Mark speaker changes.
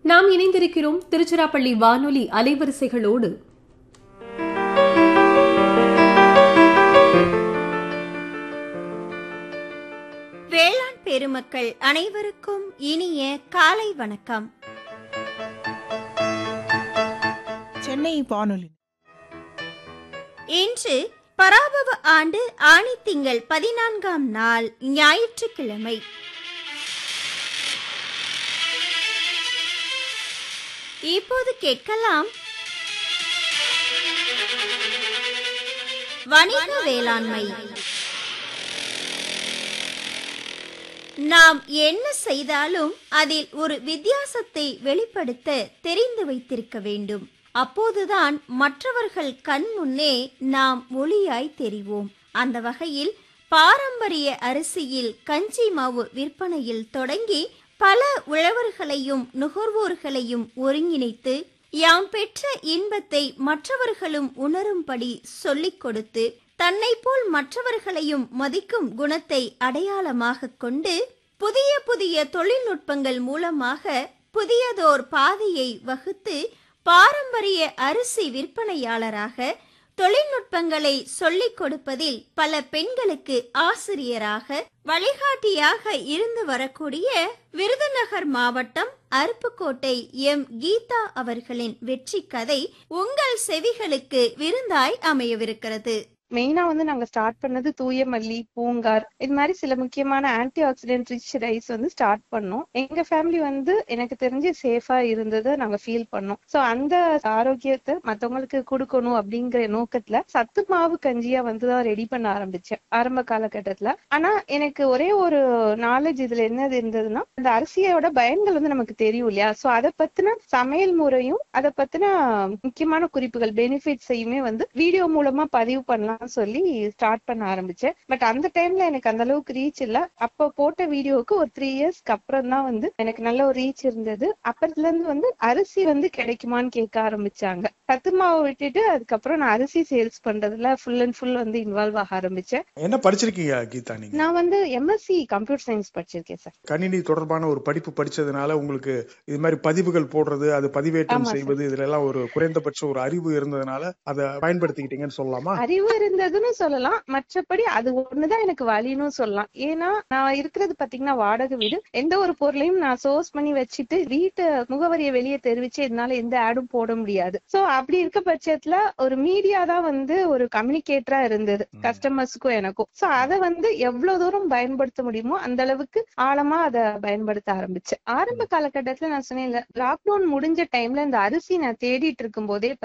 Speaker 1: நாம் இணைந்திருக்கிறோம் திருச்சிராப்பள்ளி வானொலி அலைவரிசைகளோடு
Speaker 2: வேளாண் பெருமக்கள் அனைவருக்கும் இனிய காலை வணக்கம்
Speaker 3: சென்னை வானொலி
Speaker 2: இன்று பராபவ ஆண்டு ஆணி திங்கள் பதினான்காம் நாள் ஞாயிற்றுக்கிழமை இப்போது கேட்கலாம் வணிக வேளாண்மை நாம் என்ன செய்தாலும் அதில் ஒரு வித்தியாசத்தை வெளிப்படுத்த தெரிந்து வைத்திருக்க வேண்டும் அப்போதுதான் மற்றவர்கள் கண் முன்னே நாம் ஒளியாய் தெரிவோம் அந்த வகையில் பாரம்பரிய அரிசியில் கஞ்சி மாவு விற்பனையில் தொடங்கி பல உழவர்களையும் நுகர்வோர்களையும் ஒருங்கிணைத்து யாம் பெற்ற இன்பத்தை மற்றவர்களும் உணரும்படி சொல்லிக் கொடுத்து தன்னை போல் மற்றவர்களையும் மதிக்கும் குணத்தை அடையாளமாக கொண்டு புதிய புதிய தொழில்நுட்பங்கள் மூலமாக புதியதோர் பாதையை வகுத்து பாரம்பரிய அரிசி விற்பனையாளராக தொழில்நுட்பங்களை சொல்லிக் கொடுப்பதில் பல பெண்களுக்கு ஆசிரியராக வழிகாட்டியாக இருந்து வரக்கூடிய விருதுநகர் மாவட்டம் அருப்புக்கோட்டை எம் கீதா அவர்களின் வெற்றி கதை உங்கள் செவிகளுக்கு விருந்தாய் அமையவிருக்கிறது
Speaker 4: மெயினா வந்து நாங்க ஸ்டார்ட் பண்ணது தூய மல்லி பூங்கார் இது மாதிரி சில முக்கியமான ஆன்டி ஆக்சிடென்ட் ரிச் ரைஸ் வந்து ஸ்டார்ட் பண்ணோம் எங்க ஃபேமிலி வந்து எனக்கு தெரிஞ்சு சேஃபா இருந்ததை நாங்க ஃபீல் பண்ணோம் சோ அந்த ஆரோக்கியத்தை மத்தவங்களுக்கு கொடுக்கணும் அப்படிங்கிற நோக்கத்துல சத்து மாவு கஞ்சியா வந்து தான் ரெடி பண்ண ஆரம்பிச்சேன் ஆரம்ப காலகட்டத்துல ஆனா எனக்கு ஒரே ஒரு நாலேஜ் இதுல என்னது இருந்ததுன்னா இந்த அரிசியோட பயன்கள் வந்து நமக்கு தெரியும் இல்லையா சோ அதை பத்தின சமையல் முறையும் அதை பத்தின முக்கியமான குறிப்புகள் பெனிஃபிட்ஸையுமே வந்து வீடியோ மூலமா பதிவு பண்ணலாம் சொல்லி ஸ்டார்ட் பண்ண ஆரம்பிச்சேன் பட் அந்த டைம்ல எனக்கு அந்த அளவுக்கு ரீச் இல்ல அப்ப போட்ட வீடியோவுக்கு ஒரு த்ரீ இயர்ஸ்க்கு அப்புறம் தான் வந்து எனக்கு நல்ல ஒரு ரீச் இருந்தது அப்பத்துல இருந்து வந்து அரிசி வந்து கிடைக்குமான்னு கேட்க ஆரம்பிச்சாங்க சத்து மாவு விட்டுட்டு அதுக்கப்புறம் நான் அரிசி சேல்ஸ் பண்றதுல ஃபுல் அண்ட் ஃபுல் வந்து இன்வால்வ் ஆக ஆரம்பிச்சேன்
Speaker 5: என்ன படிச்சிருக்கீங்க கீதா நீங்க
Speaker 4: நான் வந்து எம்எஸ்சி கம்ப்யூட்டர் சயின்ஸ் படிச்சிருக்கேன் சார்
Speaker 5: கணினி தொடர்பான ஒரு படிப்பு படிச்சதுனால உங்களுக்கு இது மாதிரி பதிவுகள் போடுறது அது பதிவேற்றம்
Speaker 4: ஆமா சார்.
Speaker 5: செய்வது இதுல எல்லாம் ஒரு குறைந்தபட்ச ஒரு அறிவு இருந்ததுனால அதை பயன்படுத்திக்கிட்டீங்கன்னு சொல்லலாமா
Speaker 4: அறிவு இருந்ததுன்னு சொல்லலாம் மற்றபடி அது ஒண்ணுதான் எனக்கு வழின்னு சொல்லலாம் ஏன்னா நான் இருக்கிறது பாத்தீங்கன்னா வாடகை வீடு எந்த ஒரு பொருளையும் நான் சோர்ஸ் பண்ணி வச்சுட்டு வீட்டு முகவரியை வெளியே தெரிவிச்சு என்னால எந்த ஆடும் போட முடியாது சோ அப்படி இருக்க பட்சத்துல ஒரு மீடியா தான் வந்து ஒரு கம்யூனிகேட்டரா இருந்தது
Speaker 5: ம்.
Speaker 4: கஸ்டமர்ஸுக்கும் எனக்கும் சோ அதை வந்து எவ்வளவு தூரம் பயன்படுத்த முடியுமோ அந்த அளவுக்கு ஆழமா அதை பயன்படுத்த ஆரம்பிச்சேன் ஆரம்ப காலகட்டத்துல நான் சொன்னேன் லாக்டவுன் முடிஞ்ச டைம்ல இந்த அரிசி நான் தேடிட்டு இருக்கும் போதே